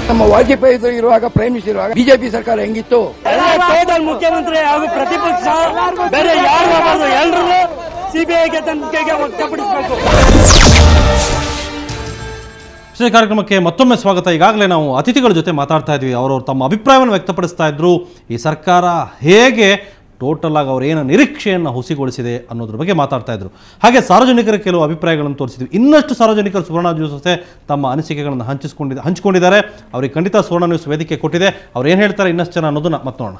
ನಮ್ಮ ವಾಜಪೇಯಿ ಇರುವಾಗ prime minister ಇರುವಾಗ ಬಿಜೆಪಿ ಸರ್ಕಾರ ಹೆಂಗಿತ್ತು ಟೋಟಲ್ ಮುಖ್ಯಮಂತ್ರಿ ಹಾಗೂ ಪ್ರತಿಪಕ್ಷ ಬೇರೆ ಯಾರು ಆಗಬಾರ್ದು ಎಲ್ಲರೂ ಸಿಬಿಐಗೆ ತನಿಖೆಗೆ ವ್ಯಕ್ತಪಡಿಸಬೇಕು ವಿಶೇಷ ಕಾರ್ಯಕ್ರಮಕ್ಕೆ ಮತ್ತೊಮ್ಮೆ ಸ್ವಾಗತ ಈಗಾಗಲೇ ನಾವು ಅತಿಥಿಗಳ ಜೊತೆ ಮಾತಾಡ್ತಾ ಇದ್ವಿ ಅವರವರು ತಮ್ಮ ಅಭಿಪ್ರಾಯವನ್ನು ವ್ಯಕ್ತಪಡಿಸ್ತಾ ಇದ್ರು ಈ ಸರ್ಕಾರ ಹೇಗೆ ಟೋಟಲ್ ಆಗಿ ಅವ್ರ ಏನು ನಿರೀಕ್ಷೆಯನ್ನು ಹುಸಿಗೊಳಿಸಿದೆ ಅನ್ನೋದ್ರ ಬಗ್ಗೆ ಮಾತಾಡ್ತಾ ಇದ್ರು ಹಾಗೆ ಸಾರ್ವಜನಿಕರ ಕೆಲವು ಅಭಿಪ್ರಾಯಗಳನ್ನು ತೋರಿಸಿದ್ವಿ ಇನ್ನಷ್ಟು ಸಾರ್ವಜನಿಕರು ಸುವರ್ಣ ನ್ಯೂಸ್ ಜೊತೆ ತಮ್ಮ ಅನಿಸಿಕೆಗಳನ್ನು ಹಂಚಿಸ್ಕೊಂಡಿದ್ದ ಹಂಚಿಕೊಂಡಿದ್ದಾರೆ ಅವರಿಗೆ ಖಂಡಿತ ಸುವರ್ಣ ನ್ಯೂಸ್ ವೇದಿಕೆ ಕೊಟ್ಟಿದೆ ಅವ್ರು ಏನು ಹೇಳ್ತಾರೆ ಇನ್ನಷ್ಟು ಜನ ಅನ್ನೋದನ್ನ ಮತ್ತೆ ನೋಡೋಣ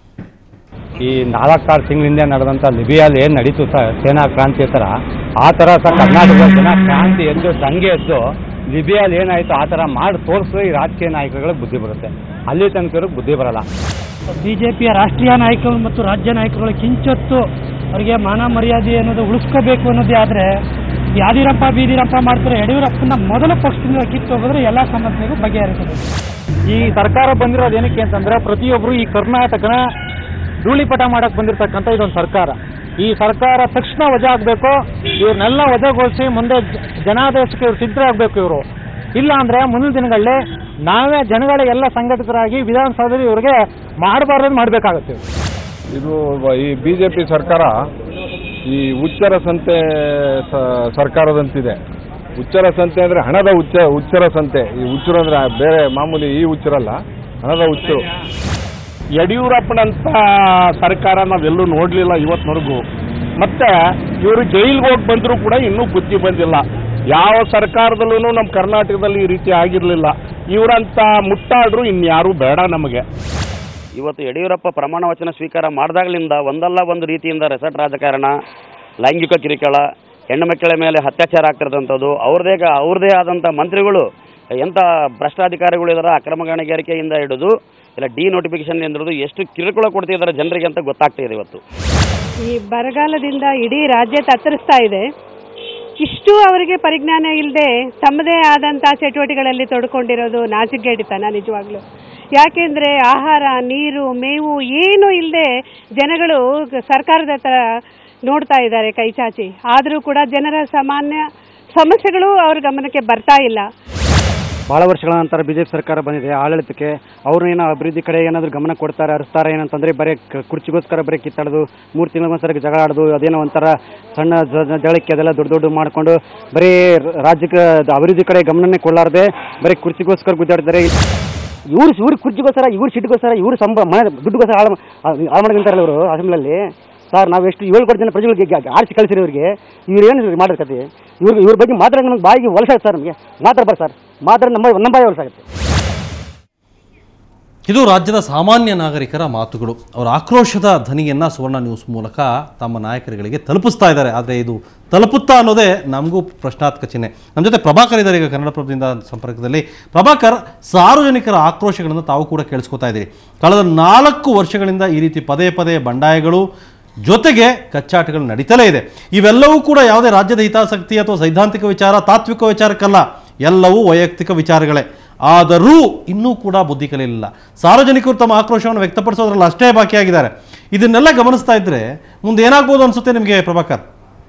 ಈ ನಾಲ್ಕಾರು ತಿಂಗಳಿಂದ ನಡೆದಂಥ ಲಿಬಿಯಲ್ಲಿ ಏನು ನಡೀತು ಸರ್ ಸೇನಾ ಕ್ರಾಂತಿ ಥರ ಆ ಥರ ಸಹ ಕರ್ನಾಟಕದ ಜನ ಕ್ರಾಂತಿ ಎದ್ದು ದಂಗೆ ಎದ್ದು ಲಿಬಿಯಲ್ಲಿ ಏನಾಯಿತು ಆ ಥರ ಮಾಡಿ ತೋರಿಸಿದ್ರೆ ಈ ರಾಜಕೀಯ ನಾಯಕರುಗಳಿಗೆ ಬುದ್ಧಿ ಬರುತ್ತೆ ಅಲ್ಲಿ ತನಕ ಬುದ್ಧಿ ಬರಲ್ಲ ಬಿಜೆಪಿಯ ರಾಷ್ಟ್ರೀಯ ನಾಯಕರು ಮತ್ತು ರಾಜ್ಯ ನಾಯಕರುಗಳು ಕಿಂಚೊತ್ತು ಅವರಿಗೆ ಮಾನ ಮರ್ಯಾದೆ ಅನ್ನೋದು ಉಳಿಸ್ಕೋಬೇಕು ಅನ್ನೋದೇ ಆದರೆ ಯಾದಿರಪ್ಪ ಬೀದಿರಪ್ಪ ಮಾಡ್ತಾರೆ ಯಡಿಯೂರಪ್ಪನ ಮೊದಲ ಪಕ್ಷದಿಂದ ಕಿತ್ತು ಹೋಗಿದ್ರೆ ಎಲ್ಲ ಸಮಸ್ಯೆಗೂ ಬಗೆಹರಿಸಬೇಕು ಈ ಸರ್ಕಾರ ಬಂದಿರೋದು ಏನಕ್ಕೆ ಅಂತಂದ್ರೆ ಪ್ರತಿಯೊಬ್ಬರು ಈ ಕರ್ನಾಟಕನ ಧೂಳಿಪಟ ಮಾಡಕ್ ಬಂದಿರತಕ್ಕಂಥ ಇದೊಂದು ಸರ್ಕಾರ ಈ ಸರ್ಕಾರ ತಕ್ಷಣ ವಜಾ ಆಗಬೇಕು ಇವ್ರನ್ನೆಲ್ಲ ವಜಾಗೊಳಿಸಿ ಮುಂದೆ ಜ- ಜನಾದೇಶಕ್ಕೆ ಇವ್ರು ಸಿದ್ಧರಾಗಬೇಕು ಇವರು ಇಲ್ಲ ಅಂದ್ರೆ ಮುಂದಿನ ದಿನಗಳಲ್ಲಿ ನಾವೇ ಜನಗಳ ಎಲ್ಲ ಸಂಘಟಿತರಾಗಿ ವಿಧಾನಸೌಧದಲ್ಲಿ ಇವ್ರಿಗೆ ಮಾಡಬಾರ್ದು ಮಾಡಬೇಕಾಗುತ್ತೆ ಇದು ಈ ಬಿಜೆಪಿ ಸರ್ಕಾರ ಈ ಉಚ್ಚರ ಸಂತೆ ಸ- ಸರ್ಕಾರದಂತಿದೆ ಉಚ್ಚರ ಸಂತೆ ಅಂದ್ರೆ ಹಣದ ಉಚ್ಚ ಉಚ್ಚರ ಸಂತೆ ಈ ಹುಚ್ಚರು ಅಂದ್ರೆ ಬೇರೆ ಮಾಮೂಲಿ ಈ ಹುಚ್ಚರಲ್ಲ ಹಣದ ಹುಚ್ಚರು ಯಡಿಯೂರಪ್ಪನಂತ ಸರ್ಕಾರ ನಾವೆಲ್ಲೂ ನೋಡಲಿಲ್ಲ ಇವತ್ತಿನವರೆಗೂ ಮತ್ತೆ ಇವರು ಜೈಲಿಗೆ ಹೋಗಿ ಬಂದರೂ ಕೂಡ ಇನ್ನೂ ಬುದ್ಧಿ ಬಂದಿಲ್ಲ ಯಾವ ಸರ್ಕಾರದಲ್ಲೂ ನಮ್ಮ ಕರ್ನಾಟಕದಲ್ಲಿ ಈ ರೀತಿ ಆಗಿರಲಿಲ್ಲ ಇವರಂತ ಮುಟ್ಟಾಡ್ರು ಇನ್ಯಾರೂ ಬೇಡ ನಮಗೆ ಇವತ್ತು ಯಡಿಯೂರಪ್ಪ ಪ್ರಮಾಣ ವಚನ ಸ್ವೀಕಾರ ಮಾಡಿದಾಗಲಿಂದ ಒಂದಲ್ಲ ಒಂದು ರೀತಿಯಿಂದ ರೆಸಾರ್ಟ್ ರಾಜಕಾರಣ ಲೈಂಗಿಕ ಕಿರುಕುಳ ಹೆಣ್ಣು ಮಕ್ಕಳ ಮೇಲೆ ಅತ್ಯಾಚಾರ ಆಗ್ತಿರ್ತಂಥದ್ದು ಅವ್ರದೇ ಅವ್ರದೇ ಆದಂಥ ಮಂತ್ರಿಗಳು ಎಂಥ ಭ್ರಷ್ಟಾಧಿಕಾರಿಗಳು ಇದರ ಅಕ್ರಮ ಗಣಿಗಾರಿಕೆಯಿಂದ ಹಿಡಿದು ಇಲ್ಲ ಡಿ ನೋಟಿಫಿಕೇಶನ್ ಹಿಡಿದು ಎಷ್ಟು ಕಿರುಕುಳ ಕೊಡ್ತಿದ್ದಾರೆ ಜನರಿಗೆ ಅಂತ ಗೊತ್ತಾಗ್ತಾ ಇದೆ ಇವತ್ತು ಈ ಬರಗಾಲದಿಂದ ಇಡೀ ರಾಜ್ಯ ತತ್ತರಿಸ್ತಾ ಇದೆ ಇಷ್ಟು ಅವರಿಗೆ ಪರಿಜ್ಞಾನ ಇಲ್ಲದೆ ತಮ್ಮದೇ ಆದಂಥ ಚಟುವಟಿಕೆಗಳಲ್ಲಿ ತೊಡ್ಕೊಂಡಿರೋದು ನಾಚಿಕೆಡಿತನ ನಿಜವಾಗ್ಲೂ ಯಾಕೆಂದ್ರೆ ಆಹಾರ ನೀರು ಮೇವು ಏನು ಇಲ್ಲದೆ ಜನಗಳು ಸರ್ಕಾರದ ಹತ್ರ ನೋಡ್ತಾ ಇದ್ದಾರೆ ಕೈ ಚಾಚಿ ಆದರೂ ಕೂಡ ಜನರ ಸಾಮಾನ್ಯ ಸಮಸ್ಯೆಗಳು ಅವ್ರ ಗಮನಕ್ಕೆ ಬರ್ತಾ ಇಲ್ಲ ಬಹಳ ವರ್ಷಗಳ ನಂತರ ಬಿಜೆಪಿ ಸರ್ಕಾರ ಬಂದಿದೆ ಆಡಳಿತಕ್ಕೆ ಅವರು ಏನೋ ಅಭಿವೃದ್ಧಿ ಕಡೆ ಏನಾದರೂ ಗಮನ ಕೊಡ್ತಾರೆ ಹರಿಸ್ತಾರೆ ಏನಂತಂದ್ರೆ ಬರೀ ಕ- ಕುರ್ಚಿಗೋಸ್ಕರ ಬರೀ ಕಿತ್ತಾಡೋದು ಮೂರು ತಿಂಗಳಿಗೊಂದ್ಸರಿ ಜಗಳ ಆಡೋದು ಅದೇನೋ ಒಂಥರ ಸಣ್ಣ ಜ- ಜ- ಜಗಳಕ್ಕೆ ಅದೆಲ್ಲ ದೊಡ್ಡ ದೊಡ್ಡ ಮಾಡಿಕೊಂಡು ಬರೀ ರ- ರಾಜ್ಯಕ್ಕೆ ಅದು ಅಭಿವೃದ್ಧಿ ಕಡೆ ಗಮನನೇ ಕೊಡಲಾರ್ದೆ ಬರೀ ಕುರ್ಚಿಗೋಸ್ಕರ ಗುದ್ದಾಡ್ತಾರೆ ಇವ್ರು ಇವ್ರ ಕುರ್ಚಿಗೋಸ್ಕರ ಇವ್ರ ಸಿಟ್ಟಿಗೋಸ್ಕರ ಇವ್ರ ಸಂಬ ಮನೆ ದುಡ್ಡುಗೋಸ್ಕರ ಹಾಳು ಹಾಳು ಮಾಡ್ಕೊಂತಾರಲ್ಲ ಇವರು ಅಸೆಂಬ್ಲಿಯಲ್ಲಿ ಸರ್ ನಾವು ಎಷ್ಟು ಏಳು ಕೋಟಿ ಜನ ಪ್ರಜೆಗಳಿಗೆ ಗ- ಆರಿಸಿ ಕಳಿಸಿರಿ ಇವ್ರಿಗೆ ಇವ್ರು ಏನು ಮಾಡಿದ ಕತೆ ಇವ್ರಿಗೆ ಇವ್ರ ಬಗ್ಗೆ ಮಾತ್ರ ನಮ್ಗೆ ಬಾಯಿಗೆ ಹೊಲಸಾಗುತ್ತೆ ಸರ್ ನಮಗೆ ಮಾತಾಡ್ಬಾರ್ದು ಸರ್ ಮಾತ್ರ ನಮ್ಮ ನಮ್ಮ ಬಾಯಿ ಹೊಲಸಾಗುತ್ತೆ ಇದು ರಾಜ್ಯದ ಸಾಮಾನ್ಯ ನಾಗರಿಕರ ಮಾತುಗಳು ಅವರ ಆಕ್ರೋಶದ ಧ್ವನಿಯನ್ನು ಸುವರ್ಣ ನ್ಯೂಸ್ ಮೂಲಕ ತಮ್ಮ ನಾಯಕರುಗಳಿಗೆ ತಲುಪಿಸ್ತಾ ಇದ್ದಾರೆ ಆದರೆ ಇದು ತಲುಪುತ್ತಾ ಅನ್ನೋದೇ ನಮಗೂ ಪ್ರಶ್ನಾತ್ಮಕ ಚಿಹ್ನೆ ನಮ್ಮ ಜೊತೆ ಪ್ರಭಾಕರ್ ಇದ್ದಾರೆ ಈಗ ಕನ್ನಡಪ್ರಭದಿಂದ ಸಂಪರ್ಕದಲ್ಲಿ ಪ್ರಭಾಕರ್ ಸಾರ್ವಜನಿಕರ ಆಕ್ರೋಶಗಳನ್ನು ತಾವು ಕೂಡ ಕೇಳಿಸ್ಕೊತಾ ಇದ್ದೀರಿ ಕಳೆದ ನಾಲ್ಕು ವರ್ಷಗಳಿಂದ ಈ ರೀತಿ ಪದೇ ಪದೇ ಬಂಡಾಯಗಳು ಜೊತೆಗೆ ಕಚ್ಚಾಟಗಳು ನಡೀತಲೇ ಇದೆ ಇವೆಲ್ಲವೂ ಕೂಡ ಯಾವುದೇ ರಾಜ್ಯದ ಹಿತಾಸಕ್ತಿ ಅಥವಾ ಸೈದ್ಧಾಂತಿಕ ವಿಚಾರ ತಾತ್ವಿಕ ವಿಚಾರಕ್ಕಲ್ಲ ಎಲ್ಲವೂ ವೈಯಕ್ತಿಕ ವಿಚಾರಗಳೇ ಆದರೂ ಇನ್ನೂ ಕೂಡ ಬುದ್ಧಿ ಕಲಿಯಲಿಲ್ಲ ಸಾರ್ವಜನಿಕರು ತಮ್ಮ ಆಕ್ರೋಶವನ್ನು ವ್ಯಕ್ತಪಡಿಸೋದ್ರಲ್ಲಿ ಅಷ್ಟೇ ಬಾಕಿಯಾಗಿದ್ದಾರೆ ಇದನ್ನೆಲ್ಲ ಗಮನಿಸ್ತಾ ಇದ್ರೆ ಮುಂದೆ ಏನಾಗ್ಬೋದು ಅನ್ಸುತ್ತೆ ನಿಮಗೆ ಪ್ರಭಾಕರ್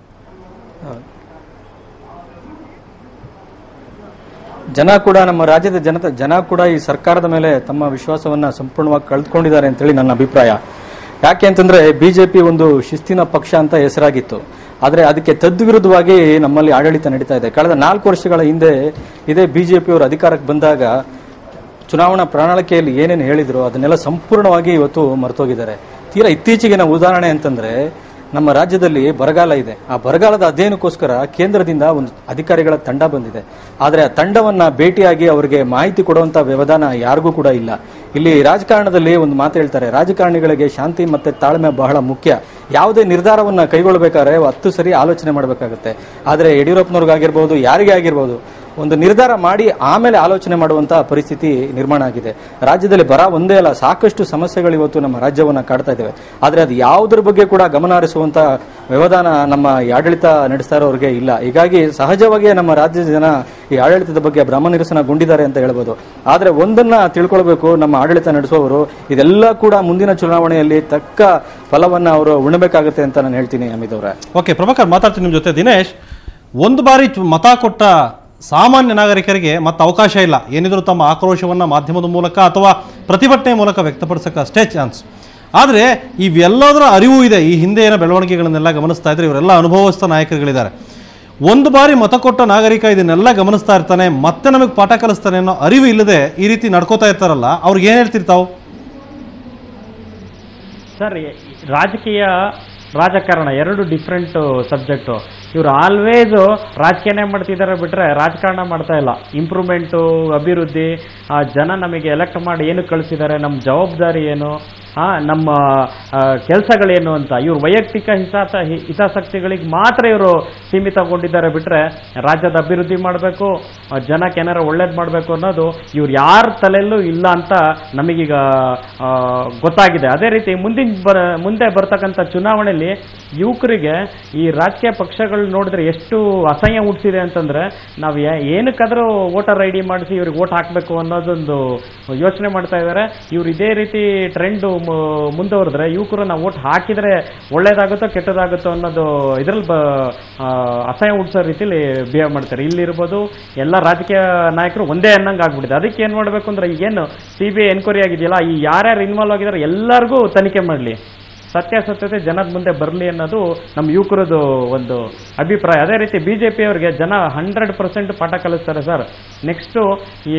ಜನ ಕೂಡ ನಮ್ಮ ರಾಜ್ಯದ ಜನತೆ ಜನ ಕೂಡ ಈ ಸರ್ಕಾರದ ಮೇಲೆ ತಮ್ಮ ವಿಶ್ವಾಸವನ್ನ ಸಂಪೂರ್ಣವಾಗಿ ಕಳೆದುಕೊಂಡಿದ್ದಾರೆ ಅಂತೇಳಿ ನನ್ನ ಅಭಿಪ್ರಾಯ ಯಾಕೆ ಅಂತಂದ್ರೆ ಬಿಜೆಪಿ ಒಂದು ಶಿಸ್ತಿನ ಪಕ್ಷ ಅಂತ ಹೆಸರಾಗಿತ್ತು ಆದರೆ ಅದಕ್ಕೆ ತದ್ದು ವಿರುದ್ಧವಾಗಿ ನಮ್ಮಲ್ಲಿ ಆಡಳಿತ ನಡೀತಾ ಇದೆ ಕಳೆದ ನಾಲ್ಕು ವರ್ಷಗಳ ಹಿಂದೆ ಇದೇ ಬಿಜೆಪಿಯವರು ಅಧಿಕಾರಕ್ಕೆ ಬಂದಾಗ ಚುನಾವಣಾ ಪ್ರಣಾಳಿಕೆಯಲ್ಲಿ ಏನೇನು ಹೇಳಿದ್ರು ಅದನ್ನೆಲ್ಲ ಸಂಪೂರ್ಣವಾಗಿ ಇವತ್ತು ಮರ್ತೋಗಿದ್ದಾರೆ ತೀರಾ ಇತ್ತೀಚೆಗಿನ ಉದಾಹರಣೆ ಅಂತಂದ್ರೆ ನಮ್ಮ ರಾಜ್ಯದಲ್ಲಿ ಬರಗಾಲ ಇದೆ ಆ ಬರಗಾಲದ ಅಧ್ಯಯನಕ್ಕೋಸ್ಕರ ಕೇಂದ್ರದಿಂದ ಒಂದು ಅಧಿಕಾರಿಗಳ ತಂಡ ಬಂದಿದೆ ಆದರೆ ಆ ತಂಡವನ್ನ ಭೇಟಿಯಾಗಿ ಅವರಿಗೆ ಮಾಹಿತಿ ಕೊಡುವಂತ ವ್ಯವಧಾನ ಯಾರಿಗೂ ಕೂಡ ಇಲ್ಲ ಇಲ್ಲಿ ರಾಜಕಾರಣದಲ್ಲಿ ಒಂದು ಮಾತು ಹೇಳ್ತಾರೆ ರಾಜಕಾರಣಿಗಳಿಗೆ ಶಾಂತಿ ಮತ್ತೆ ತಾಳ್ಮೆ ಬಹಳ ಮುಖ್ಯ ಯಾವುದೇ ನಿರ್ಧಾರವನ್ನ ಕೈಗೊಳ್ಳಬೇಕಾದ್ರೆ ಹತ್ತು ಸರಿ ಆಲೋಚನೆ ಮಾಡಬೇಕಾಗುತ್ತೆ ಆದರೆ ಯಡಿಯೂರಪ್ಪನವ್ರಿಗಾಗಿರ್ಬೋದು ಯಾರಿಗೇ ಆಗಿರ್ಬೋದು ಒಂದು ನಿರ್ಧಾರ ಮಾಡಿ ಆಮೇಲೆ ಆಲೋಚನೆ ಮಾಡುವಂತ ಪರಿಸ್ಥಿತಿ ನಿರ್ಮಾಣ ಆಗಿದೆ ರಾಜ್ಯದಲ್ಲಿ ಬರ ಒಂದೇ ಅಲ್ಲ ಸಾಕಷ್ಟು ಸಮಸ್ಯೆಗಳು ಇವತ್ತು ನಮ್ಮ ರಾಜ್ಯವನ್ನ ಕಾಡ್ತಾ ಇದ್ದಾವೆ ಆದ್ರೆ ಅದು ಯಾವುದ್ರ ಬಗ್ಗೆ ಕೂಡ ಗಮನ ಹರಿಸುವಂತ ವ್ಯವಧಾನ ನಮ್ಮ ಈ ಆಡಳಿತ ನಡೆಸ್ತಾ ಇರೋರಿಗೆ ಇಲ್ಲ ಹೀಗಾಗಿ ಸಹಜವಾಗಿಯೇ ನಮ್ಮ ರಾಜ್ಯದ ಜನ ಈ ಆಡಳಿತದ ಬಗ್ಗೆ ಭ್ರಮ ನಿರಸನಗೊಂಡಿದ್ದಾರೆ ಅಂತ ಹೇಳ್ಬೋದು ಆದ್ರೆ ಒಂದನ್ನ ತಿಳ್ಕೊಳ್ಬೇಕು ನಮ್ಮ ಆಡಳಿತ ನಡೆಸುವವರು ಇದೆಲ್ಲ ಕೂಡ ಮುಂದಿನ ಚುನಾವಣೆಯಲ್ಲಿ ತಕ್ಕ ಫಲವನ್ನ ಅವರು ಉಣಬೇಕಾಗುತ್ತೆ ಅಂತ ನಾನು ಹೇಳ್ತೀನಿ ಅಮಿತ್ ಅವರೇ ಓಕೆ ಪ್ರಭಾಕರ್ ಮಾತಾಡ್ತೀನಿ ನಿಮ್ಮ ಜೊತೆ ದಿನೇಶ್ ಒಂದು ಬಾರಿ ಚು- ಮತ ಕೊಟ್ಟ ಸಾಮಾನ್ಯ ನಾಗರಿಕರಿಗೆ ಮತ್ತೆ ಅವಕಾಶ ಇಲ್ಲ ಏನಿದ್ರು ತಮ್ಮ ಆಕ್ರೋಶವನ್ನು ಮಾಧ್ಯಮದ ಮೂಲಕ ಅಥವಾ ಪ್ರತಿಭಟನೆ ಮೂಲಕ ವ್ಯಕ್ತಪಡಿಸೋಕೆ ಅಷ್ಟೇ ಚಾನ್ಸ್ ಆದರೆ ಇವೆಲ್ಲದರ ಅರಿವು ಇದೆ ಈ ಹಿಂದೆ ಏನೋ ಬೆಳವಣಿಗೆಗಳನ್ನೆಲ್ಲ ಗಮನಿಸ್ತಾ ಇದ್ರೆ ಇವರೆಲ್ಲ ಅನುಭವಸ್ಥ ನಾಯಕರುಗಳಿದ್ದಾರೆ ಒಂದು ಬಾರಿ ಮತ ಕೊಟ್ಟ ನಾಗರಿಕ ಇದನ್ನೆಲ್ಲ ಗಮನಿಸ್ತಾ ಇರ್ತಾನೆ ಮತ್ತೆ ನಮಗೆ ಪಾಠ ಕಲಿಸ್ತಾನೆ ಅನ್ನೋ ಅರಿವು ಇಲ್ಲದೆ ಈ ರೀತಿ ನಡ್ಕೋತಾ ಇರ್ತಾರಲ್ಲ ಅವ್ರಿಗೆ ಏನು ಹೇಳ್ತಿರ್ತಾವು ಸರ್ ಈ ರಾಜಕೀಯ ರಾಜಕಾರಣ ಎರಡು ಡಿಫ್ರೆಂಟ್ ಸಬ್ಜೆಕ್ಟು ಇವರು ಆಲ್ವೇಸು ರಾಜಕೀಯನೇ ಮಾಡ್ತಿದ್ದಾರೆ ಬಿಟ್ರೆ ರಾಜಕಾರಣ ಮಾಡ್ತಾ ಇಲ್ಲ ಇಂಪ್ರೂವ್ಮೆಂಟು ಅಭಿವೃದ್ಧಿ ಆ ಜನ ನಮಗೆ ಎಲೆಕ್ಟ್ ಮಾಡಿ ಏನು ಕಳಿಸಿದ್ದಾರೆ ನಮ್ಮ ಜವಾಬ್ದಾರಿ ಏನು ಆ, ನಮ್ಮ ಕೆಲಸಗಳೇನು ಅಂತ ಇವ್ರ ವೈಯಕ್ತಿಕ ಹಿತಾಸ ಹಿ- ಹಿತಾಸಕ್ತಿಗಳಿಗೆ ಮಾತ್ರ ಇವರು ಸೀಮಿತಗೊಂಡಿದ್ದಾರೆ ಬಿಟ್ರೆ ರಾಜ್ಯದ ಅಭಿವೃದ್ಧಿ ಮಾಡಬೇಕು ಜನಕ್ಕೆ ಏನಾರು ಒಳ್ಳೇದು ಮಾಡಬೇಕು ಅನ್ನೋದು ಇವ್ರು ಯಾರ ತಲೆಯಲ್ಲೂ ಇಲ್ಲ ಅಂತ ನಮಗೀಗ ಆ, ಗೊತ್ತಾಗಿದೆ ಅದೇ ರೀತಿ ಮುಂದಿನ ಬರ ಮುಂದೆ ಬರ್ತಕ್ಕಂಥ ಚುನಾವಣೆಯಲ್ಲಿ ಯುವಕರಿಗೆ ಈ ರಾಜಕೀಯ ಪಕ್ಷಗಳು ನೋಡಿದ್ರೆ ಎಷ್ಟು ಅಸಹ್ಯ ಹುಟ್ಟಿಸಿದೆ ಅಂತಂದ್ರೆ ನಾವು ಯಾ- ಏನಕ್ಕಾದ್ರೂ ವೋಟರ್ ಐ ಡಿ ಮಾಡಿಸಿ ಇವ್ರಿಗೆ ವೋಟ್ ಹಾಕಬೇಕು ಅನ್ನೋದೊಂದು ಯೋಚನೆ ಮಾಡ್ತಾ ಇದ್ದಾರೆ ಇವ್ರು ಇದೇ ರೀತಿ ಟ್ರೆಂಡ್ ಮುಂದುವರೆದ್ರೆ ಯುವಕರು ನಾವು ವೋಟ್ ಹಾಕಿದ್ರೆ ಒಳ್ಳೇದಾಗುತ್ತೋ ಕೆಟ್ಟದಾಗುತ್ತೋ ಅನ್ನೋದು ಇದರಲ್ಲಿ ಬ ಆ, ಅಸಹ್ಯ ಹುಟ್ಟಿಸೋ ರೀತಿಲಿ ಬಿಹೇವ್ ಮಾಡ್ತಾರೆ ಇಲ್ಲಿರ್ಬೋದು ಎಲ್ಲ ರಾಜಕೀಯ ನಾಯಕರು ಒಂದೇ ಅನ್ನಂಗೆ ಆಗ್ಬಿಟ್ಟಿದೆ ಅದಕ್ಕೆ ಏನು ಮಾಡಬೇಕು ಅಂದ್ರೆ ಈಗೇನು ಸಿ ಬಿ ಐ ಎನ್ಕ್ವೈರಿ ಆಗಿದೆಯಲ್ಲ ಈ ಯಾರ್ಯಾರು ಇನ್ವಾಲ್ವ್ ಆಗಿದ್ದಾರೆ ಎಲ್ಲರಿಗೂ ತನಿಖೆ ಮಾಡಲಿ ಸತ್ಯಾಸತ್ಯತೆ ಜನದ ಮುಂದೆ ಬರಲಿ ಅನ್ನೋದು ನಮ್ಮ ಯುವಕರದು ಒಂದು ಅಭಿಪ್ರಾಯ ಅದೇ ರೀತಿ ಬಿ ಜೆ ಪಿಯವರಿಗೆ ಜನ ಹಂಡ್ರೆಡ್ ಪರ್ಸೆಂಟ್ ಪಾಠ ಕಲಿಸ್ತಾರೆ ಸರ್ ನೆಕ್ಸ್ಟು ಈ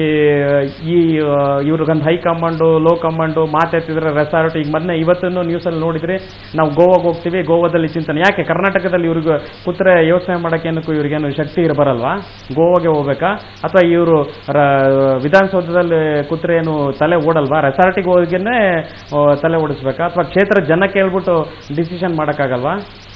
ಈ ಇವ್ರಿಗೊಂದು ಹೈ ಕಮಾಂಡು ಲೋ ಕಮಾಂಡು ಮಾತೆತ್ತಿದ್ರೆ ರೆಸಾರ್ಟ್ ಈಗ ಮೊನ್ನೆ ಇವತ್ತನ್ನು ನ್ಯೂಸಲ್ಲಿ ನೋಡಿದ್ರೆ ನಾವು ಗೋವಾಗೆ ಹೋಗ್ತೀವಿ ಗೋವಾದಲ್ಲಿ ಚಿಂತನೆ ಯಾಕೆ ಕರ್ನಾಟಕದಲ್ಲಿ ಇವ್ರಿಗೆ ಕೂತ್ರೆ ಯೋಚನೆ ಮಾಡೋಕ್ಕೇನಕ್ಕೂ ಇವ್ರಿಗೇನು ಶಕ್ತಿ ಇರಬರಲ್ವಾ ಗೋವಾಗೆ ಹೋಗ್ಬೇಕಾ ಅಥವಾ ಇವರು ವಿಧಾನಸೌಧದಲ್ಲಿ ಕೂತ್ರೆ ಏನು ತಲೆ ಓಡಲ್ವಾ ರೆಸಾರ್ಟಿಗೆ ಹೋಗಿನೇ ಆ, ತಲೆ ಓಡಿಸ್ಬೇಕಾ ಅಥವಾ ಕ್ಷೇತ್ರ ಜನಕ್ಕೆ ಹೇಳ್ಬಿಟ್ಟು ಡಿಸಿಷನ್ ಮಾಡೋಕ್ಕಾಗಲ್ವಾ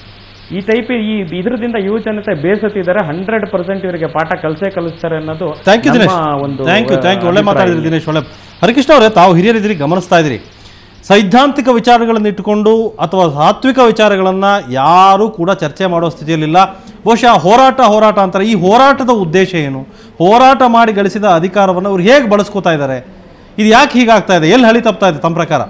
ಈ ಟೈಪ್ ಈ ಇದ್ರದಿಂದ ಯುವ ಜನತೆ ಬೇಸತ್ತಿದ್ದಾರೆ ಹಂಡ್ರೆಡ್ ಪರ್ಸೆಂಟ್ ಇವರಿಗೆ ಪಾಠ ಕಲಿಸೇ ಕಲಿಸ್ತಾರೆ ಅನ್ನೋದು ಥ್ಯಾಂಕ್ ಯು ನಮ್ಮ ದಿನೇಶ್ ಒಂದು ಥ್ಯಾಂಕ್ ಯು ಥ್ಯಾಂಕ್ ಯು ಒಳ್ಳೆ ಅಭಿಪ್ರಾಯ ಮಾತಾಡಿದ್ರಿ ಇದೆ. ದಿನೇಶ್ ಒಳ್ಳೆ ಹರಿಕೃಷ್ಣ ಅವರೇ ತಾವು ಹಿರಿಯರಿದ್ದೀರಿ ಗಮನಿಸ್ತಾ ಇದ್ದೀರಿ ಸೈದ್ಧಾಂತಿಕ ವಿಚಾರಗಳನ್ನು ಇಟ್ಟುಕೊಂಡು ಅಥವಾ ಸಾತ್ವಿಕ ವಿಚಾರಗಳನ್ನು ಯಾರೂ ಕೂಡ ಚರ್ಚೆ ಮಾಡೋ ಸ್ಥಿತಿಯಲ್ಲಿಲ್ಲ ಬಹುಶಃ ಹೋರಾಟ ಹೋರಾಟ ಅಂತಾರೆ ಈ ಹೋರಾಟದ ಉದ್ದೇಶ ಏನು ಹೋರಾಟ ಮಾಡಿ ಗಳಿಸಿದ ಅಧಿಕಾರವನ್ನು ಅವ್ರು ಹೇಗೆ ಬಳಸ್ಕೋತಾ ಇದ್ದಾರೆ ಇದು ಯಾಕೆ ಹೀಗಾಗ್ತಾ ಇದೆ ಎಲ್ಲಿ ಹಳಿ ತಪ್ತಾ ಇದೆ ತಮ್ಮ ಪ್ರಕಾರ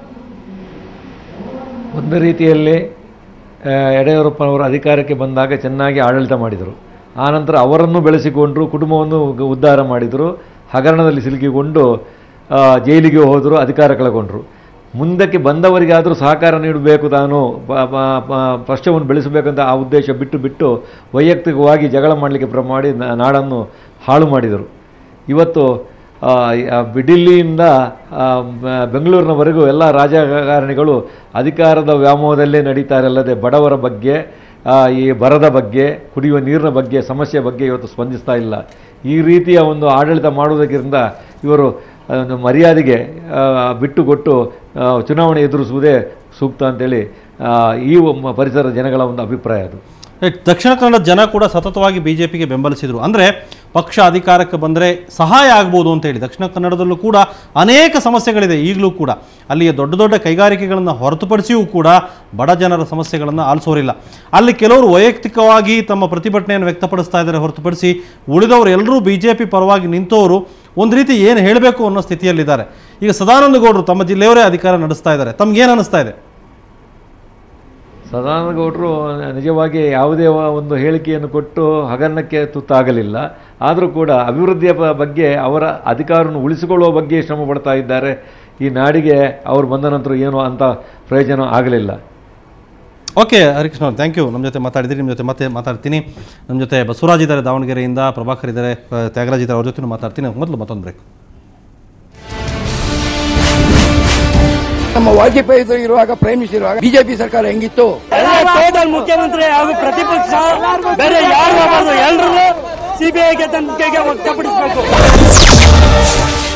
ಒಂದು ರೀತಿಯಲ್ಲಿ ಆ, ಯಡಿಯೂರಪ್ಪನವರು ಅಧಿಕಾರಕ್ಕೆ ಬಂದಾಗ ಚೆನ್ನಾಗಿ ಆಡಳಿತ ಮಾಡಿದರು ಆನಂತರ ಅವರನ್ನು ಬೆಳೆಸಿಕೊಂಡರು ಕುಟುಂಬವನ್ನು ಗ- ಉದ್ಧಾರ ಮಾಡಿದರು ಹಗರಣದಲ್ಲಿ ಸಿಲುಕಿಕೊಂಡು ಆ, ಜೈಲಿಗೆ ಹೋದರು ಅಧಿಕಾರ ಕಳಕೊಂಡರು ಮುಂದಕ್ಕೆ ಬಂದವರಿಗಾದರೂ ಸಹಕಾರ ನೀಡಬೇಕು ತಾನು ಪ- ಪ- ಪ- ಪಕ್ಷವನ್ನು ಬೆಳೆಸಬೇಕಂತ ಆ ಉದ್ದೇಶ ಬಿಟ್ಟು ಬಿಟ್ಟು ವೈಯಕ್ತಿಕವಾಗಿ ಜಗಳ ಮಾಡಲಿಕ್ಕೆ ಪ್ರ ಮಾಡಿ ನ- ನಾಡನ್ನು ಹಾಳು ಮಾಡಿದರು ಇವತ್ತು ಆ, ಆ, ಡಿಲ್ಲಿಯಿಂದ ಆ, ಬ- ಬೆಂಗಳೂರಿನವರೆಗೂ ಎಲ್ಲ ರಾಜಕಾರಣಿಗಳು ಅಧಿಕಾರದ ವ್ಯಾಮೋಹದಲ್ಲೇ ನಡೀತಾರಲ್ಲದೆ ಬಡವರ ಬಗ್ಗೆ ಆ, ಈ ಬರದ ಬಗ್ಗೆ ಕುಡಿಯುವ ನೀರಿನ ಬಗ್ಗೆ ಸಮಸ್ಯೆ ಬಗ್ಗೆ ಇವತ್ತು ಸ್ಪಂದಿಸ್ತಾ ಇಲ್ಲ ಈ ರೀತಿಯ ಒಂದು ಆಡಳಿತ ಮಾಡುವುದಕ್ಕಿಂತ ಇವರು ಆ, ಒಂದು ಮರ್ಯಾದೆಗೆ ಆ, ಬಿಟ್ಟುಕೊಟ್ಟು ಆ, ಚುನಾವಣೆ ಎದುರಿಸುವುದೇ ಸೂಕ್ತ ಅಂತೇಳಿ ಆ, ಈ ಒಮ್ಮ ಪರಿಸರದ ಜನಗಳ ಒಂದು ಅಭಿಪ್ರಾಯ ಅದು ರೈಟ್. ದಕ್ಷಿಣ ಕನ್ನಡ ಜನ ಕೂಡ ಸತತವಾಗಿ ಬಿಜೆಪಿಗೆ ಬೆಂಬಲಿಸಿದರು ಅಂದರೆ ಪಕ್ಷ ಅಧಿಕಾರಕ್ಕೆ ಬಂದರೆ ಸಹಾಯ ಆಗ್ಬೋದು ಅಂತ ಹೇಳಿ ದಕ್ಷಿಣ ಕನ್ನಡದಲ್ಲೂ ಕೂಡ ಅನೇಕ ಸಮಸ್ಯೆಗಳಿದೆ ಈಗಲೂ ಕೂಡ ಅಲ್ಲಿಯ ದೊಡ್ಡ ದೊಡ್ಡ ಕೈಗಾರಿಕೆಗಳನ್ನು ಹೊರತುಪಡಿಸಿಯೂ ಕೂಡ ಬಡ ಜನರ ಸಮಸ್ಯೆಗಳನ್ನು ಆಲಿಸೋರಿಲ್ಲ ಅಲ್ಲಿ ಕೆಲವರು ವೈಯಕ್ತಿಕವಾಗಿ ತಮ್ಮ ಪ್ರತಿಭಟನೆಯನ್ನು ವ್ಯಕ್ತಪಡಿಸ್ತಾ ಇದ್ದಾರೆ ಹೊರತುಪಡಿಸಿ ಉಳಿದವರು ಎಲ್ಲರೂ ಬಿ ಜೆ ಪಿ ಪರವಾಗಿ ನಿಂತವರು ಒಂದು ರೀತಿ ಏನು ಹೇಳಬೇಕು ಅನ್ನೋ ಸ್ಥಿತಿಯಲ್ಲಿದ್ದಾರೆ ಈಗ ಸದಾನಂದ ಗೌಡರು ತಮ್ಮ ಜಿಲ್ಲೆಯವರೇ ಅಧಿಕಾರ ನಡೆಸ್ತಾ ಇದ್ದಾರೆ ತಮ್ಗೇನು ಅನಿಸ್ತಾ ಇದೆ ಸದಾನಂದ ಗೌಡರು ನಿಜವಾಗಿ ಯಾವುದೇ ವ- ಒಂದು ಹೇಳಿಕೆಯನ್ನು ಕೊಟ್ಟು ಹಗರಣಕ್ಕೆ ತುತ್ತಾಗಲಿಲ್ಲ ಆದರೂ ಕೂಡ ಅಭಿವೃದ್ಧಿಯ ಬ- ಬಗ್ಗೆ ಅವರ ಅಧಿಕಾರವನ್ನು ಉಳಿಸಿಕೊಳ್ಳುವ ಬಗ್ಗೆ ಶ್ರಮ ಪಡ್ತಾ ಇದ್ದಾರೆ ಈ ನಾಡಿಗೆ ಅವರು ಬಂದ ನಂತರ ಏನು ಅಂತ ಪ್ರಯೋಜನ ಆಗಲಿಲ್ಲ ಓಕೆ ಹರಿಕೃಷ್ಣ ಅವ್ರು ಥ್ಯಾಂಕ್ ಯು ನಮ್ಮ ಜೊತೆ ಮಾತಾಡಿದ್ರಿ ನಿಮ್ಮ ಜೊತೆ ಮತ್ತೆ ಮಾತಾಡ್ತೀನಿ ನಮ್ಮ ಜೊತೆ ಬಸವರಾಜ್ ಇದ್ದಾರೆ ದಾವಣಗೆರೆಯಿಂದ ಪ್ರಭಾಕರ್ ಇದ್ದಾರೆ ಆ, ತ್ಯಾಗರಾಜ್ ಇದ್ದಾರೆ ಅವ್ರ ಜೊತೆ ಮಾತಾಡ್ತೀನಿ ಮೊದಲು ಮತ್ತೊಂದು ಬ್ರೇಕ್ ನಮ್ಮ ವಾಜಪೇಯಿ ಇದ್ರು ಇರುವಾಗ ಪ್ರೈಮ್ ಮಿನಿಸ್ಟರ್ ಇರುವಾಗ ಬಿಜೆಪಿ ಸರ್ಕಾರ ಹೆಂಗಿತ್ತು ಮುಖ್ಯಮಂತ್ರಿ ಹಾಗೂ ಪ್ರತಿಪಕ್ಷ ಬೇರೆ ಯಾರು ಎಲ್ಲರೂ ಸಿಬಿಐಗೆ ತನಿಖೆಗೆ ವ್ಯಕ್ತಪಡಿಸಬೇಕು